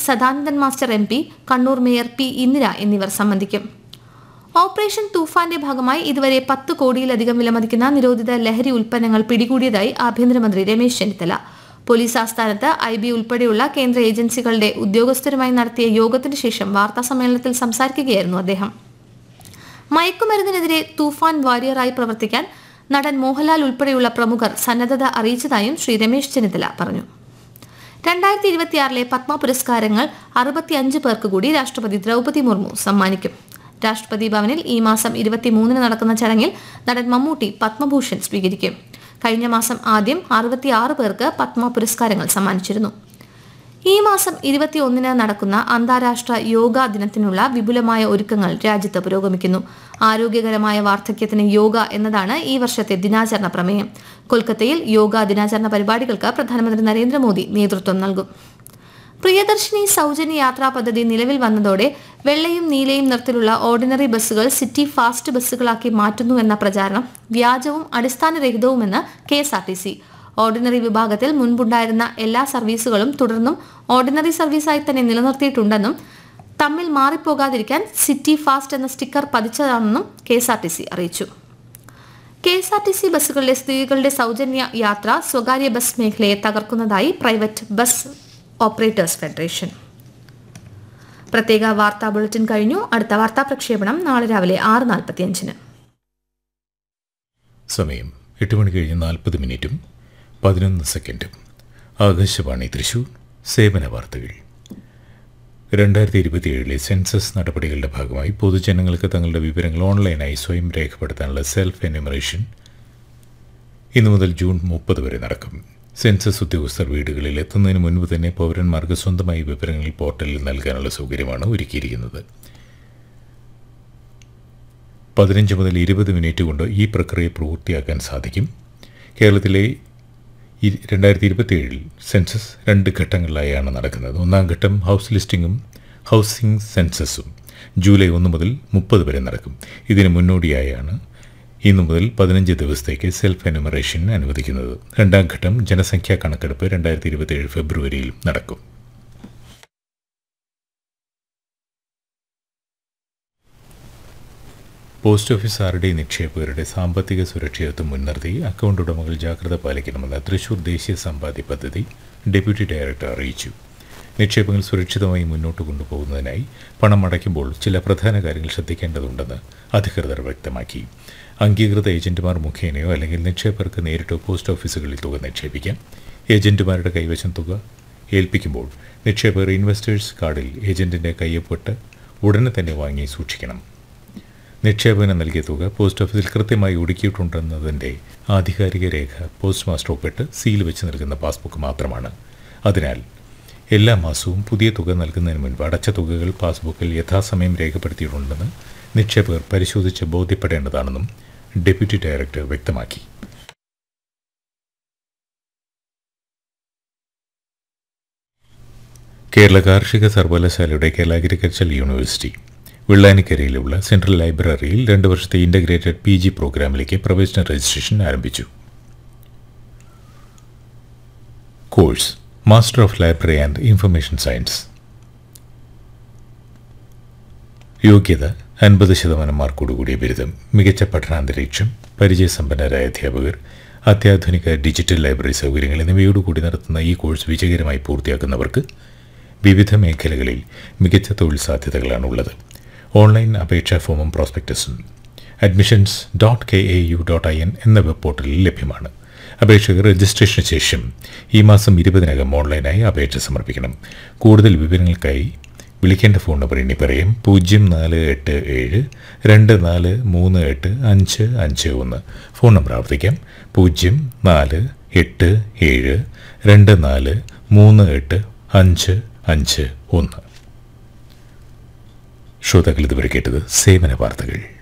Sadanandan master M P Kannur mayor P Indira എന്നിവർ സംബന്ധിക്കും operation തൂഫാന്റെ ഭാഗമായി ഇതുവരെ പത്ത് കോടിയിലധികം വിലമതിക്കുന്ന നിരോധിത ലഹരി ഉൽപ്പന്നങ്ങൾ പിടികൂടിയതായി ആഭ്യന്തരമന്ത്രി രമേശ് ചെന്നിത്തല പോലീസ് ആസ്ഥാനത്ത് ഐ ബി ഉൾപ്പെടെയുള്ള കേന്ദ്ര ഏജൻസികളുടെ ഉദ്യോഗസ്ഥരുമായി നടത്തിയ യോഗത്തിന് ശേഷം വാർത്താ സമ്മേളനത്തിൽ സംസാരിക്കുകയായിരുന്നു അദ്ദേഹം മയക്കുമരുന്നിനെതിരെ തൂഫാൻ വാരിയറായി പ്രവർത്തിക്കാൻ നടൻ മോഹൻലാൽ ഉൾപ്പെടെയുള്ള പ്രമുഖർ സന്നദ്ധത അറിയിച്ചതായും ശ്രീ രമേശ് ചെന്നിത്തല പറഞ്ഞു രണ്ടായിരത്തി ഇരുപത്തിയാറിലെ പത്മ പുരസ്കാരങ്ങൾ അറുപത്തിയഞ്ച് പേർക്ക് കൂടി രാഷ്ട്രപതി ദ്രൗപദി മുർമു സമ്മാനിക്കും രാഷ്ട്രപതി ഭവനിൽ ഈ മാസം ഇരുപത്തിമൂന്നിന് നടക്കുന്ന ചടങ്ങിൽ നടൻ മമ്മൂട്ടി പത്മഭൂഷൺ സ്വീകരിക്കും കഴിഞ്ഞ മാസം ആദ്യം അറുപത്തിയാറ് പേർക്ക് പത്മ പുരസ്കാരങ്ങൾ സമ്മാനിച്ചിരുന്നു ഈ മാസം ഇരുപത്തിയൊന്നിന് നടക്കുന്ന അന്താരാഷ്ട്ര യോഗാ ദിനത്തിനുള്ള വിപുലമായ ഒരുക്കങ്ങൾ രാജ്യത്ത് പുരോഗമിക്കുന്നു ആരോഗ്യകരമായ വാർദ്ധക്യത്തിന് യോഗ എന്നതാണ് ഈ വർഷത്തെ ദിനാചരണ പ്രമേയം കൊൽക്കത്തയിൽ യോഗാ ദിനാചരണ പരിപാടികൾക്ക് പ്രധാനമന്ത്രി നരേന്ദ്രമോദി നേതൃത്വം നൽകും പ്രിയദർശിനി സൗജന്യ യാത്രാ പദ്ധതി നിലവിൽ വന്നതോടെ വെള്ളയും നീലയും നിറത്തിലുള്ള ഓർഡിനറി ബസ്സുകൾ സിറ്റി ഫാസ്റ്റ് ബസ്സുകളാക്കി മാറ്റുന്നുവെന്ന പ്രചാരണം വ്യാജവും അടിസ്ഥാനരഹിതവുമെന്ന് K S R T C ordinary വിഭാഗത്തിൽ മുൻപുണ്ടായിരുന്ന എല്ലാ സർവീസുകളും തുടർന്നും ഓർഡിനറി സർവീസായി തന്നെ നിലനിർത്തിയിട്ടുണ്ടെന്നും തമ്മിൽ മാറിപ്പോകാതിരിക്കാൻ സിറ്റി ഫാസ്റ്റ് എന്ന സ്റ്റിക്കർ പതിച്ചതാണെന്നും K S R T C അറിയിച്ചു K S R T C ബസ്സുകളിലെ സ്ത്രീകളുടെ സൗജന്യ യാത്ര സ്വകാര്യ ബസ് മേഖലയെ തകർക്കുന്നതായി പ്രൈവറ്റ് ബസ് ഓപ്പറേറ്റേഴ്സ് ഫെഡറേഷൻ പ്രത്യേക വാർത്താ ബുള്ളറ്റിൻ കഴിഞ്ഞു അടുത്ത വാർത്താ പ്രക്ഷേപണം നാളെ രാവിലെ ആറ് നാൽപ്പത്തിയഞ്ചിന് സമയം എട്ട് മണി കഴിഞ്ഞ് നാൽപ്പത് മിനിറ്റും പതിനൊന്ന് സെക്കൻഡും ആകാശവാണി തൃശൂർ സേവന വാർത്തകൾ രണ്ടായിരത്തി ഇരുപത്തിയേഴിലെ സെൻസസ് നടപടികളുടെ ഭാഗമായി പൊതുജനങ്ങൾക്ക് തങ്ങളുടെ വിവരങ്ങൾ ഓൺലൈനായി സ്വയം രേഖപ്പെടുത്താനുള്ള സെൽഫ് എന്യൂമറേഷൻ ഇന്നു മുതൽ ജൂൺ മുപ്പത് വരെ നടക്കും സെൻസസ് ഉദ്യോഗസ്ഥർ വീടുകളിൽ എത്തുന്നതിന് മുൻപ് തന്നെ പൗരന്മാർക്ക് സ്വന്തമായി വിവരങ്ങൾ പോർട്ടലിൽ നൽകാനുള്ള സൗകര്യമാണ് ഒരുക്കിയിരിക്കുന്നത് പതിനഞ്ച് മുതൽ ഇരുപത് മിനിറ്റ് കൊണ്ട് ഈ പ്രക്രിയ പൂർത്തിയാക്കാൻ സാധിക്കും കേരളത്തിലെ ഇ- രണ്ടായിരത്തി ഇരുപത്തിയേഴിൽ സെൻസസ് രണ്ട് ഘട്ടങ്ങളിലായാണ് നടക്കുന്നത് ഒന്നാം ഘട്ടം ഹൗസ് ലിസ്റ്റിംഗും ഹൗസിംഗ് സെൻസസും ജൂലൈ ഒന്ന് മുതൽ മുപ്പത് വരെ നടക്കും ഇതിന് മുന്നോടിയായാണ് ഇന്നു മുതൽ പതിനഞ്ച് ദിവസത്തേക്ക് സെൽഫ് എനുമറേഷൻ അനുവദിക്കുന്നത് രണ്ടാം ഘട്ടം ജനസംഖ്യാ കണക്കെടുപ്പ് രണ്ടായിരത്തി ഇരുപത്തിയേഴ് ഫെബ്രുവരിയിൽ നടക്കും പോസ്റ്റ് ഓഫീസ് ആർ ഡി നിക്ഷേപകരുടെ സാമ്പത്തിക സുരക്ഷിതത്വം മുൻനിർത്തി അക്കൗണ്ട് ഉടമകൾ ജാഗ്രത പാലിക്കണമെന്ന് തൃശൂർ ദേശീയ സമ്പാദ്യ പദ്ധതി ഡെപ്യൂട്ടി ഡയറക്ടർ അറിയിച്ചു നിക്ഷേപങ്ങൾ സുരക്ഷിതമായി മുന്നോട്ട് കൊണ്ടുപോകുന്നതിനായി പണം അടയ്ക്കുമ്പോൾ ചില പ്രധാന കാര്യങ്ങൾ ശ്രദ്ധിക്കേണ്ടതുണ്ടെന്ന് അധികൃതർ വ്യക്തമാക്കി അംഗീകൃത ഏജന്റുമാർ മുഖേനയോ അല്ലെങ്കിൽ നിക്ഷേപകർക്ക് നേരിട്ടോ പോസ്റ്റ് ഓഫീസുകളിൽ തുക നിക്ഷേപിക്കാം ഏജന്റുമാരുടെ കൈവശം തുക ഏൽപ്പിക്കുമ്പോൾ നിക്ഷേപകർ ഇൻവെസ്റ്റേഴ്സ് കാർഡിൽ ഏജന്റിന്റെ കയ്യൊപ്പിട്ട് ഉടനെ തന്നെ വാങ്ങി സൂക്ഷിക്കണം നിക്ഷേപകന് നൽകിയ തുക പോസ്റ്റ് ഓഫീസിൽ കൃത്യമായി ഒടുക്കിയിട്ടുണ്ടെന്നതിൻ്റെ ആധികാരിക രേഖ പോസ്റ്റ് മാസ്റ്റർ ഒപ്പിട്ട് സീൽ വെച്ച് നൽകുന്ന പാസ്ബുക്ക് മാത്രമാണ് അതിനാൽ എല്ലാ മാസവും പുതിയ തുക നൽകുന്നതിന് മുൻപ് അടച്ച തുകകൾ പാസ്ബുക്കിൽ യഥാസമയം രേഖപ്പെടുത്തിയിട്ടുണ്ടെന്ന് നിക്ഷേപകർ പരിശോധിച്ച് ബോധ്യപ്പെടേണ്ടതാണെന്നും ഡെപ്യൂട്ടി ഡയറക്ടർ വ്യക്തമാക്കി കേരള കാർഷിക സർവകലാശാലയുടെ കേരള അഗ്രികൾച്ചറൽ യൂണിവേഴ്സിറ്റി വെള്ളാനിക്കരയിലുള്ള സെൻട്രൽ ലൈബ്രറിയിൽ രണ്ട് വർഷത്തെ ഇൻ്റഗ്രേറ്റഡ് പി ജി പ്രോഗ്രാമിലേക്ക് പ്രവേശന രജിസ്ട്രേഷൻ ആരംഭിച്ചു course master of library and information science യോഗ്യത അൻപത് ശതമാനം മാർക്കോടുകൂടിയ ബിരുദം മികച്ച പഠനാന്തരീക്ഷം പരിചയസമ്പന്നരായ അധ്യാപകർ അത്യാധുനിക ഡിജിറ്റൽ ലൈബ്രറി സൗകര്യങ്ങൾ എന്നിവയോടുകൂടി നടത്തുന്ന ഈ കോഴ്സ് വിജയകരമായി പൂർത്തിയാക്കുന്നവർക്ക് വിവിധ മേഖലകളിൽ മികച്ച തൊഴിൽ സാധ്യതകളാണുള്ളത് ഓൺലൈൻ അപേക്ഷാ ഫോമും പ്രോസ്പെക്ടസും admissions dot K A U dot I N എന്ന വെബ് പോർട്ടലിൽ ലഭ്യമാണ് അപേക്ഷകർ രജിസ്ട്രേഷന് ശേഷം ഈ മാസം ഇരുപതിനകം ഓൺലൈനായി അപേക്ഷ സമർപ്പിക്കണം കൂടുതൽ വിവരങ്ങൾക്കായി വിളിക്കേണ്ട ഫോൺ നമ്പർ ഇനി പറയും പൂജ്യം നാല് എട്ട് ഏഴ് രണ്ട് നാല് മൂന്ന് എട്ട് അഞ്ച് അഞ്ച് ഒന്ന് ഫോൺ നമ്പർ ആവർത്തിക്കാം പൂജ്യം നാല് എട്ട് ഏഴ് രണ്ട് നാല് മൂന്ന് എട്ട് അഞ്ച് അഞ്ച് ഒന്ന് ശ്രോതാക്കൾ ഇതുവരെ കേട്ടത് സേവന വാർത്തകൾ